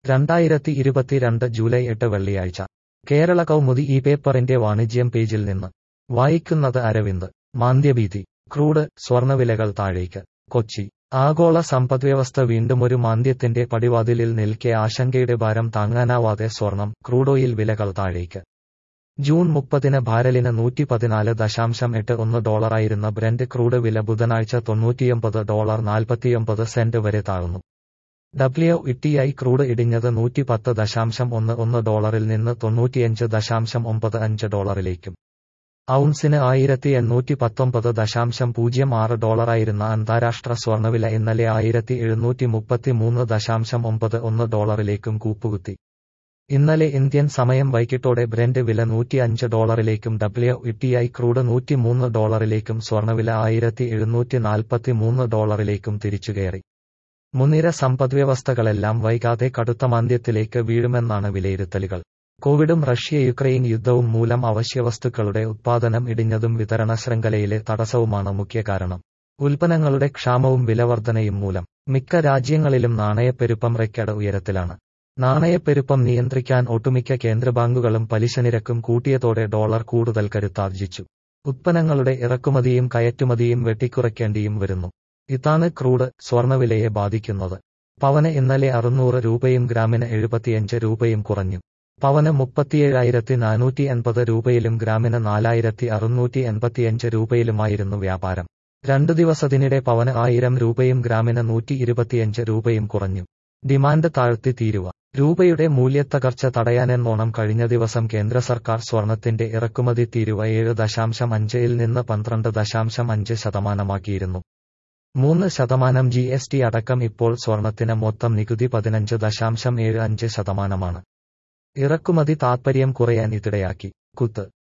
രണ്ടായിരത്തി ഇരുപത്തിരണ്ട് ജൂലൈ എട്ട് വെള്ളിയാഴ്ച കേരള കൗമുദി ഈ പേപ്പറിന്റെ വാണിജ്യം പേജിൽ നിന്ന് വായിക്കുന്നത് അരവിന്ദ് മാന്ദ്യഭീതി ക്രൂഡ് സ്വർണവിലകൾ താഴേക്ക് കൊച്ചി ആഗോള സമ്പദ്വ്യവസ്ഥ വീണ്ടും ഒരു മാന്ദ്യത്തിന്റെ പടിവാതിലിൽ നിൽക്കെ ആശങ്കയുടെ ഭാരം താങ്ങാനാവാതെ സ്വർണം ക്രൂഡോയിൽ വിലകൾ താഴേക്ക് ജൂൺ മുപ്പതിന് ഭാരലിന് നൂറ്റി പതിനാല് ദശാംശം എട്ട് ഒന്ന് ഡോളറായിരുന്ന ബ്രന്റ് ക്രൂഡ് വില ബുധനാഴ്ച തൊണ്ണൂറ്റിയൊമ്പത് ഡോളർ നാൽപ്പത്തിയൊമ്പത് സെന്റ് വരെ താഴ്ന്നു ഡബ്ല്യു ഇട്ടിഐ ക്രൂഡ് ഇടിഞ്ഞത് നൂറ്റി പത്ത് ദശാംശം ഒന്ന് ഒന്ന് ഡോളറിൽ നിന്ന് തൊണ്ണൂറ്റിയഞ്ച് ദശാംശം ഒമ്പത് അഞ്ച് ഡോളറിലേക്കും ഔൺസിന് ആയിരത്തി എണ്ണൂറ്റി പത്തൊമ്പത് ദശാംശം പൂജ്യം ആറ് ഡോളറായിരുന്ന അന്താരാഷ്ട്ര സ്വർണ്ണവില ഇന്നലെ ആയിരത്തി എഴുന്നൂറ്റി മുപ്പത്തി മൂന്ന് ദശാംശം ഒമ്പത് ഒന്ന് ഡോളറിലേക്കും കൂപ്പുകുത്തി ഇന്നലെ ഇന്ത്യൻ സമയം വൈകിട്ടോടെ ബ്രെന്റ് വില നൂറ്റി അഞ്ച് ഡോളറിലേക്കും ഡബ്ല്യു ഇട്ടിഐ ക്രൂഡ് നൂറ്റി മൂന്ന് ഡോളറിലേക്കും സ്വർണ്ണവില ആയിരത്തി എഴുന്നൂറ്റി നാൽപ്പത്തി മൂന്ന് ഡോളറിലേക്കും തിരിച്ചുകയറി മുൻനിര സമ്പദ്വ്യവസ്ഥകളെല്ലാം വൈകാതെ കടുത്ത മാന്ദ്യത്തിലേക്ക് വീഴുമെന്നാണ് വിലയിരുത്തലുകൾ കോവിഡും റഷ്യ യുക്രൈൻ യുദ്ധവും മൂലം അവശ്യവസ്തുക്കളുടെ ഉത്പാദനം ഇടിഞ്ഞതും വിതരണ ശൃംഖലയിലെ തടസ്സവുമാണ് മുഖ്യ കാരണം ഉൽപ്പന്നങ്ങളുടെ ക്ഷാമവും വിലവർധനയും മൂലം മിക്ക രാജ്യങ്ങളിലും നാണയപ്പെരുപ്പം റെക്കോർഡ് ഉയരത്തിലാണ് നാണയപ്പെരുപ്പം നിയന്ത്രിക്കാൻ ഒട്ടുമിക്ക കേന്ദ്ര ബാങ്കുകളും പലിശനിരക്കും കൂട്ടിയതോടെ ഡോളർ കൂടുതൽ കരുത്താർജിച്ചു ഉത്പന്നങ്ങളുടെ ഇറക്കുമതിയും കയറ്റുമതിയും വെട്ടിക്കുറയ്ക്കേണ്ടിയും വരുന്നു ഇതാണ് ക്രൂഡ് സ്വർണവിലയെ ബാധിക്കുന്നത് പവന് ഇന്നലെ അറുന്നൂറ് രൂപയും ഗ്രാമിന് എഴുപത്തിയഞ്ച് രൂപയും കുറഞ്ഞു പവന് മുപ്പത്തിയേഴായിരത്തി നാനൂറ്റി എൺപത് രൂപയിലും ഗ്രാമിന് നാലായിരത്തി അറുന്നൂറ്റി എൺപത്തിയഞ്ച് രൂപയിലുമായിരുന്നു വ്യാപാരം രണ്ടു ദിവസത്തിനിടെ പവന് ആയിരം രൂപയും ഗ്രാമിന് നൂറ്റി ഇരുപത്തിയഞ്ച് രൂപയും കുറഞ്ഞു ഡിമാൻഡ് താഴ്ത്തി തീരുവ രൂപയുടെ മൂല്യത്തകർച്ച തടയാനെന്നോണം കഴിഞ്ഞ ദിവസം കേന്ദ്ര സർക്കാർ സ്വർണത്തിന്റെ ഇറക്കുമതി തീരുവ ഏഴ് ദശാംശം അഞ്ചിൽ നിന്ന് പന്ത്രണ്ട് ദശാംശം അഞ്ച് ശതമാനമാക്കിയിരുന്നു മൂന്ന് ശതമാനം ജി എസ് ടി അടക്കം ഇപ്പോൾ സ്വർണത്തിന് മൊത്തം നികുതി പതിനഞ്ച് ദശാംശം ഏഴ് അഞ്ച് ശതമാനമാണ് ഇറക്കുമതി താത്പര്യം കുറയാൻ ഇതിടയാക്കി കുത്ത്